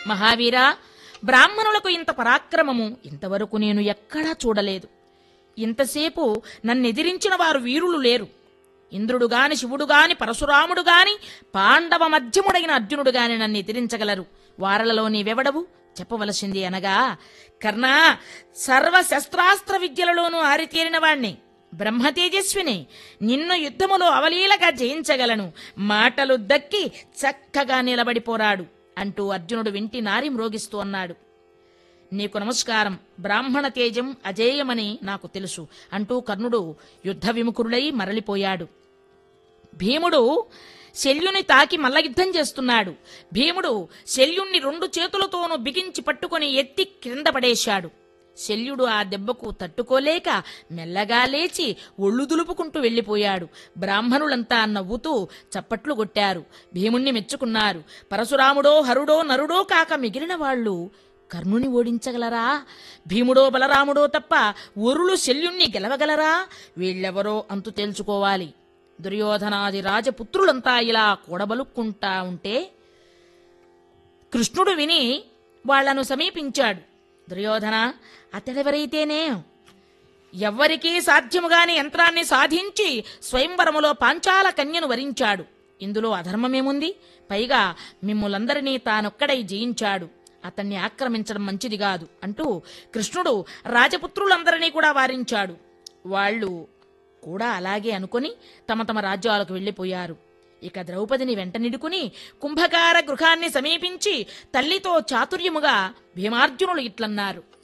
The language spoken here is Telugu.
మహావీరా బ్రాహ్మణులకు ఇంత పరాక్రమము ఇంతవరకు నేను ఎక్కడా చూడలేదు ఇంతసేపు నన్నెదిరించిన వారు వీరులు లేరు ఇంద్రుడు గాని శివుడు గాని పరశురాముడు గాని పాండవ మధ్యముడైన అర్జునుడు గాని నన్ను ఎదిరించగలరు వారలలో నీవెవడవు చెప్పవలసింది అనగా కర్ణా సర్వ శస్త్రాస్త్ర విద్యలలోనూ ఆరితేరిన వాణ్ణి బ్రహ్మ తేజస్విని నిన్ను యుద్ధములో అవలీలగా జయించగలను మాటలు దక్కి చక్కగా నిలబడిపోరాడు అంటూ అర్జునుడు వింటి నారి మ్రోగిస్తూ అన్నాడు నీకు నమస్కారం బ్రాహ్మణ తేజం అజేయమని నాకు తెలుసు అంటూ కర్ణుడు యుద్ధ విముఖుడై మరలిపోయాడు భీముడు శల్యుని తాకి మల్ల యుద్ధం చేస్తున్నాడు భీముడు శల్యుణ్ణి రెండు చేతులతోనూ బిగించి పట్టుకొని ఎత్తి క్రింద పడేశాడు శల్యుడు ఆ దెబ్బకు తట్టుకోలేక మెల్లగా లేచి ఒళ్ళు దులుపుకుంటూ వెళ్ళిపోయాడు బ్రాహ్మణులంతా నవ్వుతూ చప్పట్లు కొట్టారు భీముణ్ణి మెచ్చుకున్నారు పరశురాముడో హరుడో నరుడో కాక మిగిలిన వాళ్ళు కర్ణుని ఓడించగలరా భీముడో బలరాముడో తప్ప ఒరులు శల్యుణ్ణి గెలవగలరా వీళ్ళెవరో అంతు తేల్చుకోవాలి దుర్యోధనాది రాజపుత్రులంతా ఇలా కూడబలుక్కుంటా ఉంటే కృష్ణుడు విని వాళ్లను సమీపించాడు దుర్యోధన అతడెవరైతేనే ఎవ్వరికీ సాధ్యముగాని యంత్రాన్ని సాధించి స్వయంవరములో పాంచాల కన్యను వరించాడు ఇందులో అధర్మమేముంది పైగా మిమ్ములందరినీ తానొక్కడై జయించాడు అతన్ని ఆక్రమించడం మంచిది కాదు అంటూ కృష్ణుడు రాజపుత్రులందరినీ కూడా వారించాడు వాళ్ళు కూడా అలాగే అనుకొని తమ తమ రాజ్యాలకు వెళ్ళిపోయారు ఇక ద్రౌపదిని వెంట నిడుకుని కుంభకార గృహాన్ని సమీపించి తల్లితో చాతుర్యముగా భీమార్జునులు ఇట్లన్నారు